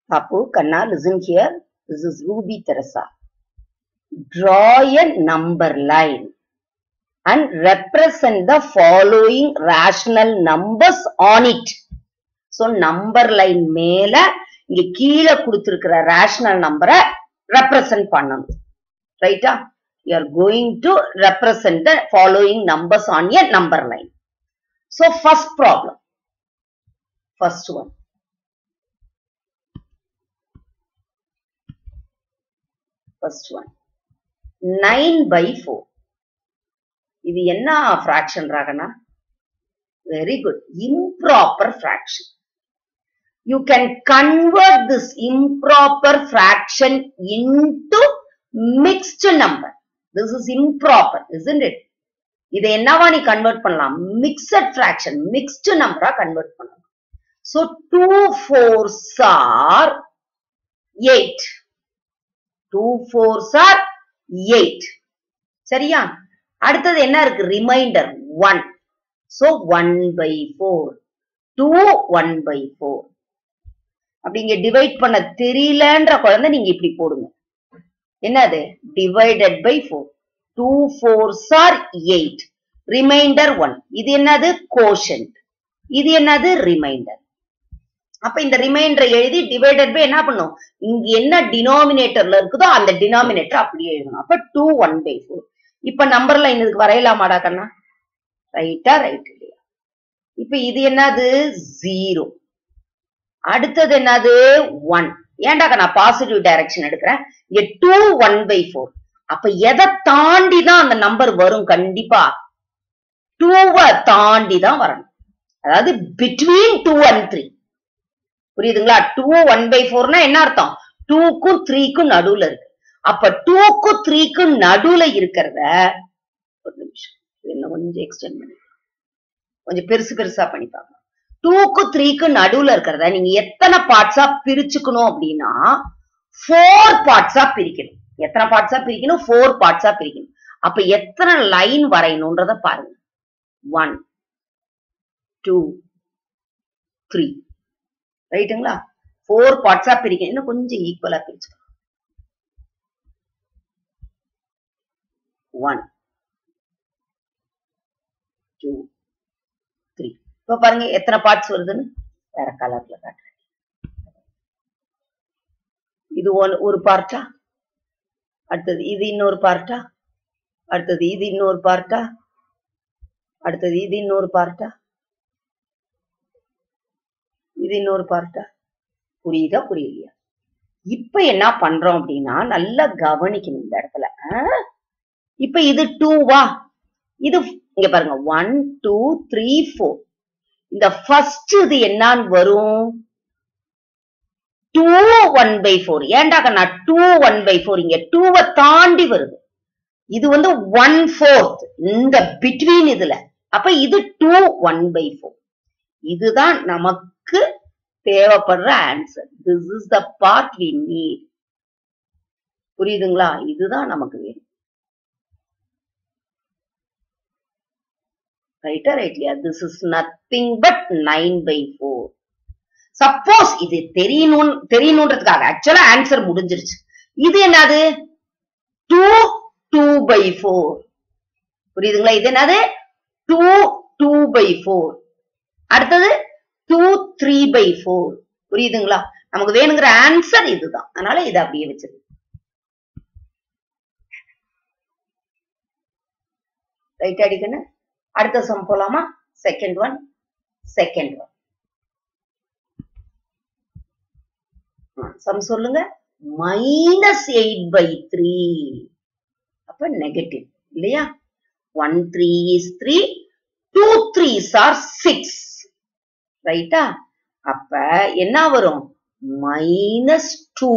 Papu, Kanna, listen here. This is Ruby Teresa. Draw a number line and represent the following rational numbers on it. So, number line மேல இங்க கீழே கொடுத்திருக்கிற rational நம்பரை represent பண்ணணும் ரைட்டா you are going to represent the following numbers on a number line so first problem first one first one 9 by 4 இது என்ன fraction ராகனா very good improper fraction you can convert this improper fraction into mixed number this is improper isn't it இதை என்னவா நீ convert பண்ணலாம் mixed fraction mixed number convert பண்ணலாம் so 2 fours are 8 2 fours are 8 சரியா அடுத்தது என்ன இருக்கு ரிமைண்டர் 1 so 1 by 4 2 1 by 4 அப்படி இங்க டிவைட் பண்ண தெரியலன்ற குழந்தை நீங்க இப்படி போடுங்க என்னது divided by four two fours are eight remainder one இது என்னது கோஷன்ட் இது என்னது ரிமைண்டர் அப்ப இந்த ரிமைண்டரை எழுதி டிவைடட் பை என்ன பண்ணும் இங்க என்ன டினாமினேட்டர்ல இருக்குதோ அந்த டினாமினேட்டர் அப்படியே எழுதணும் அப்ப டூ ஒன் பை ஃபோர் இப்ப நம்பர்ல இதுக்கு வரையலாமாடா கண்ணா ரைட்டா ரைட் இல்லையா இப்ப இது என்னது ஜீரோ அடுத்தது என்னது ஒன் ஏன்டாக்க நான் பாசிட்டிவ் டைரக்ஷன் எடுக்கிறேன் இங்க டூ ஒன் பை ஃபோர் அப்ப எதை தாண்டி தான் அந்த நம்பர் வரும் கண்டிப்பா டூவை தாண்டி தான் வரணும் அதாவது பிட்வீன் டூ அண்ட் த்ரீ புரியுதுங்களா டூ ஒன் பை ஃபோர்னா என்ன அர்த்தம் டூக்கும் த்ரீக்கும் நடுவுல இருக்கு அப்ப டூக்கும் த்ரீக்கும் நடுவுல இருக்கிறத ஒரு நிமிஷம் இன்னும் கொஞ்சம் எக்ஸ்டெண்ட் பண்ணி கொஞ்சம் பெருசு பெருசா பண்ணி பார்க்கலாம் டூக்கு த்ரீக்கு நடுவுல இருக்கிறத நீங்க எத்தனை பார்ட்ஸா பிரிச்சுக்கணும் அப்படின்னா ஃபோர் பார்ட்ஸா பிரிக்கணும் எத்தனை பார்ட்ஸா பிரிக்கணும் ஃபோர் பார்ட்ஸா பிரிக்கணும் அப்ப எத்தனை லைன் வரையணும்ன்றத பாருங்க ஒன் டூ த்ரீ ரைட்டுங்களா ஃபோர் பார்ட்ஸா பிரிக்கணும் இன்னும் கொஞ்சம் ஈக்குவலா பிரிச்சுக்கலாம் ஒன் டூ த்ரீ இப்ப பாருங்க எத்தனை பார்ட்ஸ் வருதுன்னு வேற கலர்ல காட்டுறேன் இது ஒன் ஒரு பார்ட்டா அடுத்தது இது இன்னொரு பார்ட்டா அடுத்தது இது இன்னொரு பார்ட்டா அடுத்தது இது இன்னொரு பார்ட்டா இது இன்னொரு பார்ட்டா புரியுதா புரியலையா இப்ப என்ன பண்றோம் அப்படின்னா நல்லா கவனிக்கணும் இந்த இடத்துல ஆ? இப்ப இது டூவா இது இங்க பாருங்க ஒன் டூ த்ரீ ஃபோர் இந்த ஃபர்ஸ்ட் இது என்னன்னு வரும் டூ ஒன் பை ஃபோர் ஏண்டாக்க நான் டூ ஒன் பை ஃபோர் இங்க டூவை தாண்டி வருது இது வந்து ஒன் ஃபோர்த் இந்த பிட்வீன் இதுல அப்ப இது டூ ஒன் பை ஃபோர் இதுதான் நமக்கு தேவைப்படுற answer this is the part we need புரியுதுங்களா இதுதான் நமக்கு வேணும் ரைட்டா ரைட்லியா this is nothing but nine by four suppose இது தெரியணும் தெரியணுன்றதுக்காக ஆக்சுவலா ஆன்சர் முடிஞ்சிருச்சு இது என்னது டூ டூ பை ஃபோர் புரியுதுங்களா இது என்னது டூ டூ பை ஃபோர் அடுத்தது டூ த்ரீ பை ஃபோர் புரியுதுங்களா நமக்கு வேணுங்கிற ஆன்சர் இதுதான் அதனால இதை அப்படியே வச்சிருக்கு ரைட் அடிக்கணும் அடுத்த சம் போலாமா second one second one sum சொல்லுங்க மைனஸ் எயிட் பை த்ரீ அப்ப நெகட்டிவ் இல்லையா one three is three two threes are six ரைட்டா அப்ப என்ன வரும் மைனஸ் டூ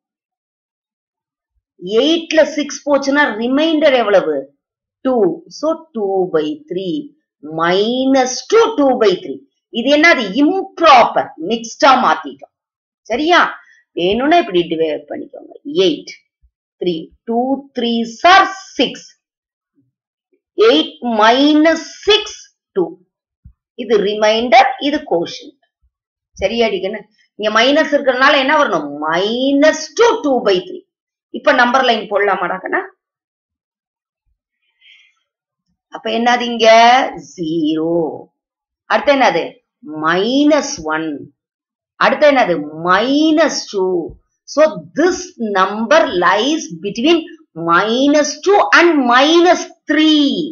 எயிட்ல சிக்ஸ் போச்சுன்னா ரிமைண்டர் எவ்வளவு two so two by three minus two two by three இது என்னது இம்ப்ராப்பர் மிக்ஸ்டா மாத்திட்டோம் சரியா வேணும்னா இப்படி டிவைட் பண்ணிக்கோங்க eight three two three are six eight minus six two இது ரிமைண்டர் இது கோஷன் சரியாடிக்கணும் இங்க மைனஸ் இருக்கிறதுனால என்ன வரணும் minus two two by three இப்ப நம்பர் லைன் போடலாமாடாக்கண்ணா அப்ப என்னது இங்க ஜீரோ அடுத்து என்னது மைனஸ் ஒன் அடுத்து என்னது minus two so this number lies between minus 2 and minus 3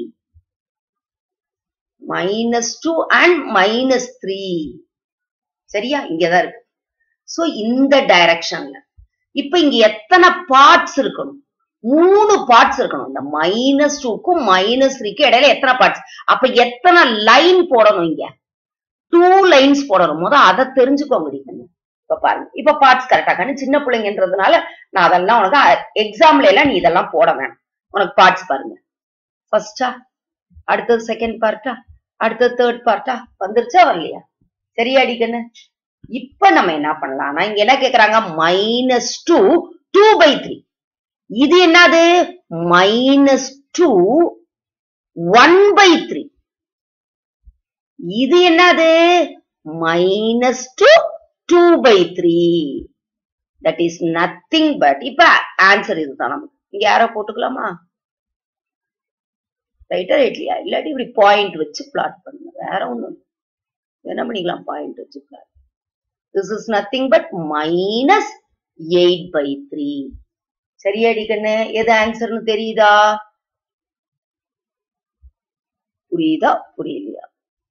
minus 2 and minus 3 சரியா இங்கதான் இருக்கு சோ இந்த டைரக்ஷன்ல இப்ப இங்க எத்தனை பார்ட்ஸ் இருக்கணும் மூணு பார்ட்ஸ் இருக்கணும் இந்த மைனஸ் டூக்கும் மைனஸ் த்ரீக்கும் இடையில எத்தனை பார்ட்ஸ் அப்ப எத்தனை லைன் போடணும் இங்க டூ லைன்ஸ் போடணும் முத அதை தெரிஞ்சுக்கோங்க நீங்க இப்ப பாருங்க இப்ப பார்ட்ஸ் கரெக்டா கண்ணு சின்ன பிள்ளைங்கன்றதுனால நான் அதெல்லாம் உனக்கு எக்ஸாம்ல எல்லாம் நீ இதெல்லாம் போட வேணாம் உனக்கு பார்ட்ஸ் பாருங்க ஃபர்ஸ்டா அடுத்தது செகண்ட் பார்ட்டா அடுத்தது தேர்ட் பார்ட்டா வந்துருச்சா வரலையா சரியா அடிக்கண்ணு இப்ப நம்ம என்ன பண்ணலாம்னா இங்க என்ன கேக்குறாங்க minus two two by three இது என்னது minus two one by three இது என்னது minus two two by three that is nothing but இப்ப ஆன்சர் இதுதான் நமக்கு இங்க யாரோ போட்டுக்கலாமா ரைட்டா ரைட்லியா இல்லாட்டி இப்படி பாயிண்ட் வச்சு பிளாட் பண்ணுங்க வேற ஒண்ணும் என்ன பண்ணிக்கலாம் பாயிண்ட் வச்சு plot this is nothing but minus eight by three சரியாடி கண்ணு எது ஆன்சர்னு தெரியுதா புரியுதா புரியலையா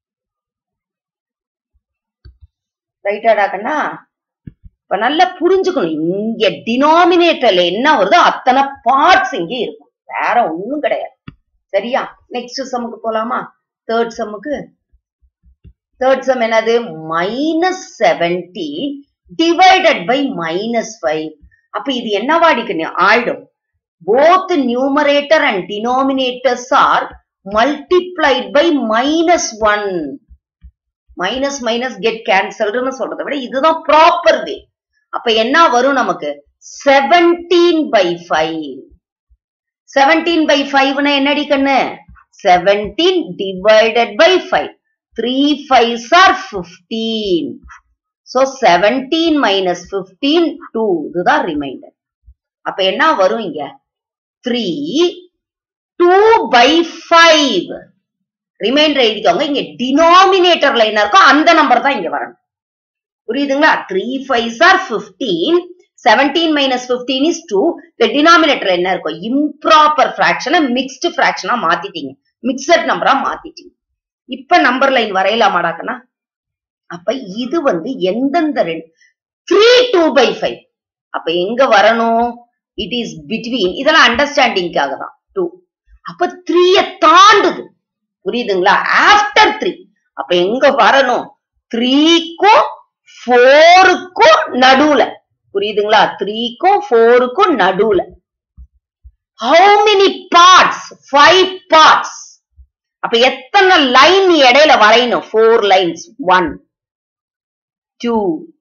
ரைட்டாடா கண்ணா இப்ப நல்லா புரிஞ்சுக்கணும் இங்க டினாமினேட்டர்ல என்ன வருதோ அத்தனை பார்ட்ஸ் இங்க இருக்கும் வேற ஒண்ணும் கிடையாது சரியா நெக்ஸ்ட் சம்முக்கு போலாமா தேர்ட் சம்முக்கு தேர்ட் சம் என்னது minus seventy divided by minus five அப்ப இது என்னவாடிக்கு ஆயிடும் both numerator and denominators are multiplied by minus one minus minus get கேன்சல்டுன்னு சொல்றதை விட இதுதான் ப்ராப்பர் வே அப்ப என்ன வரும் நமக்கு seventeen by five seventeen by ஃபைவ்னா என்னடி கண்ணு seventeen divided by five three fives are fifteen so seventeen minus fifteen two இதுதான் ரிமைண்டர் அப்ப என்ன வரும் இங்க three two by five remainder எழுதிக்கோங்க இங்க டினாமினேட்டர்ல என்ன இருக்கோ அந்த நம்பர் தான் இங்க வரணும் புரியுதுங்களா three five are fifteen seventeen minus fifteen is two இந்த டினாமினேட்டர்ல என்ன இருக்கும் இம்ப்ராப்பர் ஃபிராக்ஷனை மிக்ஸ்டு ஃபிராக்ஷனா மாத்திட்டீங்க மிக்சட் நம்பரா மாத்திட்டீங்க இப்ப நம்பர் லைன் வரையலாமாடாக்கண்ணா அப்ப இது வந்து எந்தெந்த ரெண்டு த்ரீ டூ பை ஃபைவ் அப்ப எங்க வரணும் இட் இஸ் பிட்வீன் இதெல்லாம் அண்டர்ஸ்டாண்டிங்காக தான் டூ அப்ப த்ரீய தாண்டுது புரியுதுங்களா ஆஃப்டர் த்ரீ அப்ப எங்க வரணும் த்ரீக்கும் ஃபோருக்கும் நடுவுல புரியுதுங்களா த்ரீக்கும் ஃபோருக்கும் நடுவுல how many parts five parts அப்ப எத்தனை லைன் நீ இடையில வரையணும் four lines one two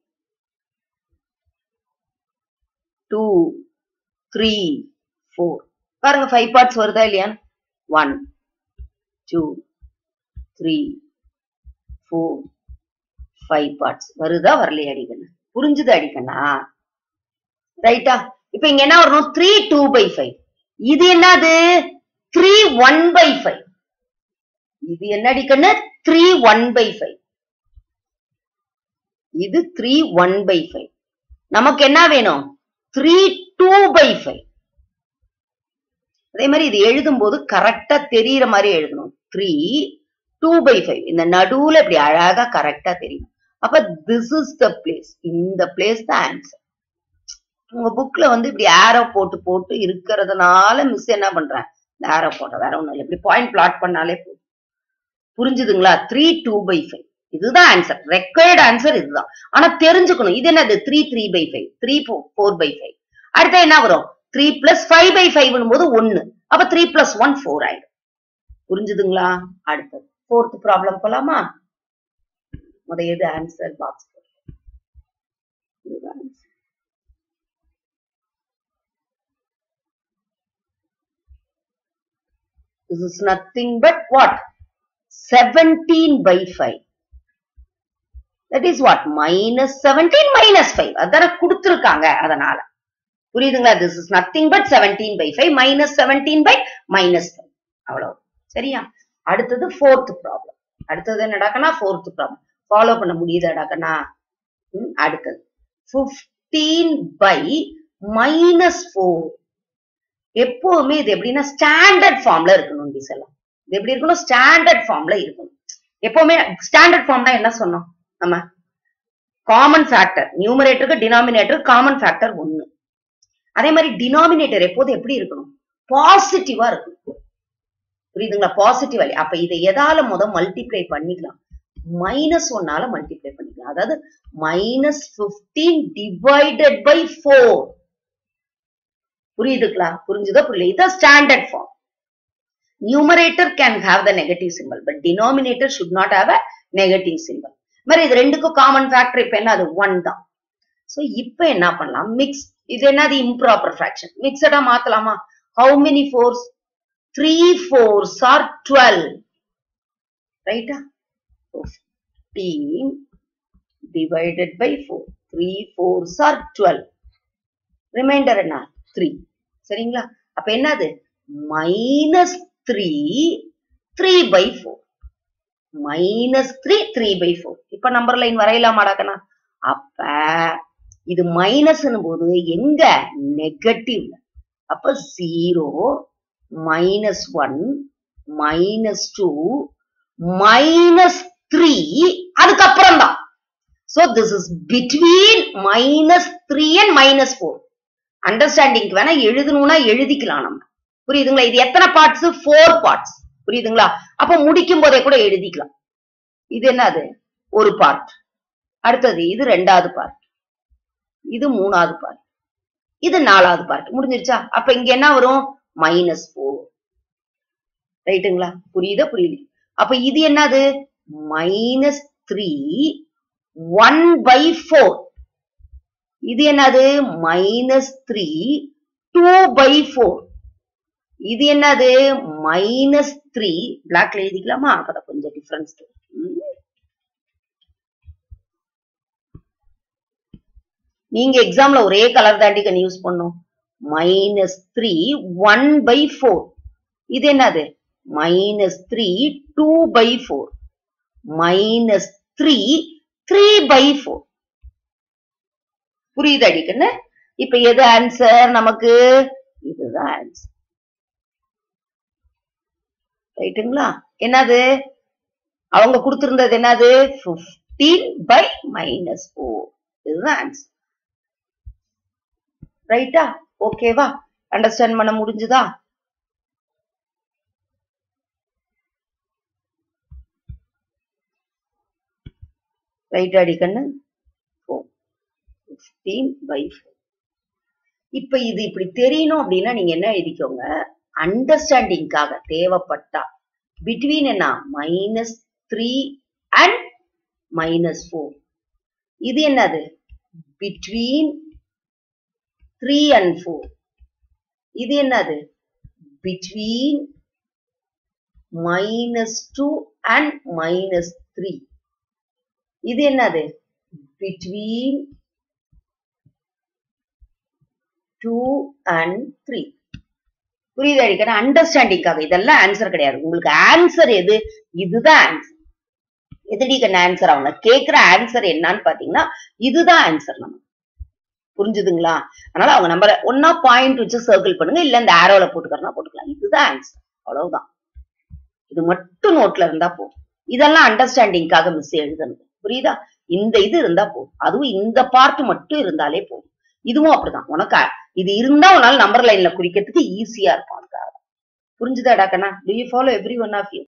two three four பாருங்க ஃபைவ் பார்ட்ஸ் வருதா இல்லையா one two three four five parts வருதா வரலையா அடிக்கண்ணா புரிஞ்சுது அடிக்கண்ணா ரைட்டா இப்ப இங்க என்ன வரணும் த்ரீ டூ பை ஃபைவ் இது என்னது த்ரீ ஒன் பை ஃபைவ் இது என்ன அடிக்கண்ணு த்ரீ ஒன் பை ஃபைவ் இது த்ரீ ஒன் பை ஃபைவ் நமக்கு என்ன வேணும் த்ரீ டூ பை ஃபைவ் அதே மாதிரி இது எழுதும் போது கரெக்டா தெரியற மாதிரி எழுதணும் த்ரீ டூ பை ஃபைவ் இந்த நடுவுல இப்படி அழகா கரெக்டா தெரியும் அப்ப திஸ் இஸ் த பிளேஸ் இந்த பிளேஸ் தான் ஆன்சர் உங்க புக்ல வந்து இப்படி ஆரோ போட்டு போட்டு இருக்கிறதுனால மிஸ் என்ன பண்றேன் இந்த ஆரோ போட்ட வேற ஒண்ணும் இல்லை இப்படி பாயிண்ட் பிளாட் பண்ணாலே போதும் புரிஞ்சுதுங்களா த்ரீ டூ பை ஃபைவ் இதுதான் ஆன்சர் ரெக்வயர்ட் ஆன்சர் இதுதான் ஆனா தெரிஞ்சுக்கணும் இது என்னது three three by five three four by five அடுத்த என்ன வரும் three plus five by five போது ஒன்னு அப்ப த்ரீ பிளஸ் ஒன் ஃபோர் ஆயிடும் புரிஞ்சுதுங்களா அடுத்தது ஃபோர்த் ப்ராப்ளம் போலாமா முத எது answer box This is nothing but what? 17 by 5. That is what minus seventeen minus five அதான கொடுத்துருக்காங்க அதனால புரியுதுங்களா this is nothing but seventeen by five minus seventeen by minus five அவ்வளவு சரியா அடுத்தது ஃபோர்த் ப்ராப்ளம் அடுத்தது என்னடாக்கனா ஃபோர்த் ப்ராப்ளம் ஃபாலோ பண்ண முடியுதாடாக்கனா ம், அடுத்தது ஃபிஃப்டீன் பை மைனஸ் ஃபோர் எப்பவுமே இது எப்படின்னா ஸ்டாண்டர்ட் ஃபார்ம்ல இருக்கணும் டிஸ் எல்லாம் இது எப்படி இருக்கணும் ஸ்டாண்டர்ட் ஃபார்ம்ல இருக்கணும் எப்பவுமே ஸ்டாண்டர்ட் ஃபார்ம்னா என்ன சொன்னோம் நம்ம காமன் ஃபேக்டர் நியூமரேட்டருக்கு டினாமினேட்டருக்கு காமன் ஃபேக்டர் ஒண்ணு அதே மாதிரி டினாமினேட்டர் எப்போதும் எப்படி இருக்கணும் பாசிட்டிவா இருக்கணும் புரியுதுங்களா பாசிட்டிவ் வேல்யூ அப்ப இதை எதால முத மல்டிப்ளை பண்ணிக்கலாம் மைனஸ் ஒன்னால மல்டிப்ளை பண்ணிக்கலாம் அதாவது minus fifteen divided by four புரியுதுங்களா புரிஞ்சுதா புரியல இதான் standard form numerator can have the negative simple but denominator should not have a negative simple மாதிரி இது ரெண்டுக்கும் காமன் ஃபேக்டர் இப்ப என்ன அது ஒன் தான் சோ இப்ப என்ன பண்ணலாம் மிக்ஸ் இது என்னது இம்ப்ராப்பர் ஃபிராக்ஷன் மிக்சடா மாத்தலாமா how many fours three fours are twelve ரைட்டா fifteen divided by four three fours are twelve remainder என்ன த்ரீ சரிங்களா அப்ப என்னது minus three three by four minus three three by four இப்ப நம்பர் லைன் வரையலாமாடாக்கண்ணா அப்ப இது மைனஸ்னு போது எங்க நெகட்டிவ்ல அப்ப zero minus one minus two minus three அதுக்கப்புறம் தான் so this is between minus three and minus four understanding வேணா எழுதணும்னா எழுதிக்கலாம் நம்ம புரியுதுங்களா இது எத்தனை பார்ட்ஸ் ஃபோர் பார்ட்ஸ் புரியுதுங்களா அப்ப முடிக்கும் போதே கூட எழுதிக்கலாம் இது என்னது ஒரு பார்ட் அடுத்தது இது ரெண்டாவது பார்ட் இது மூணாவது பார்ட் இது நாலாவது பார்ட் முடிஞ்சிருச்சா அப்ப இங்க என்ன வரும் மைனஸ் ஃபோர் ரைட்டுங்களா புரியுதா புரியுது அப்ப இது என்னது minus three one by four இது என்னது minus three two by four இது என்னது மைனஸ் த்ரீ பிளாக்ல எழுதிக்கலாமா அப்பதான் கொஞ்சம் டிஃபரன்ஸ் நீங்க எக்ஸாம்ல ஒரே கலர் தாண்டி கண்ணு யூஸ் பண்ணும் minus three one by four இது என்னது minus three two by four minus three three by four புரியுது அடிக்கண்ணு இப்ப எது ஆன்சர் நமக்கு இதுதான் ஆன்சர் ரைட்டுங்களா என்னது அவங்க கொடுத்திருந்தது என்னது 15 பை மைனஸ் ஃபோர் இதுதான் ஆன்சர் ரைட்டா ஓகேவா அண்டர்ஸ்டாண்ட் பண்ண முடிஞ்சுதா ரைட் அடிக்கண்ணு ஃபிஃப்டீன் பை இப்ப இது இப்படி தெரியணும் அப்படின்னா நீங்க என்ன எழுதிக்கோங்க அண்டர்ஸ்டாண்டிங்காக தேவைப்பட்டா பிட்வீன் என்ன minus three and minus four இது என்னது பிட்வீன் த்ரீ அண்ட் ஃபோர் இது என்னது between minus two and minus three இது என்னது பிட்வீன் டூ அண்ட் த்ரீ புரியுது அடிக்கிற அண்டர்ஸ்டாண்டிங்காக இதெல்லாம் ஆன்சர் கிடையாது உங்களுக்கு ஆன்சர் எது இதுதான் ஆன்சர் எதுடி கண்ண ஆன்சர் அவங்க கேக்குற ஆன்சர் என்னன்னு பாத்தீங்கன்னா இதுதான் ஆன்சர் நம்ம புரிஞ்சுதுங்களா அதனால அவங்க நம்பர் ஒன்னா பாயிண்ட் வச்சு சர்க்கிள் பண்ணுங்க இல்ல இந்த ஆரோல போட்டுக்கறனா போட்டுக்கலாம் இதுதான் ஆன்சர் அவ்வளவுதான் இது மட்டும் நோட்ல இருந்தா போதும் இதெல்லாம் அண்டர்ஸ்டாண்டிங்காக மிஸ் எழுதணும் புரியுதா இந்த இது இருந்தா போதும் அதுவும் இந்த பார்ட் மட்டும் இருந்தாலே போதும் இதுவும் அப்படிதான் உனக்கு இது இருந்தா உன்னால நம்பர் லைன்ல குறிக்கிறதுக்கு ஈஸியா இருக்கும் அதுக்காக புரிஞ்சுதாடா கண்ணா do you follow every one of you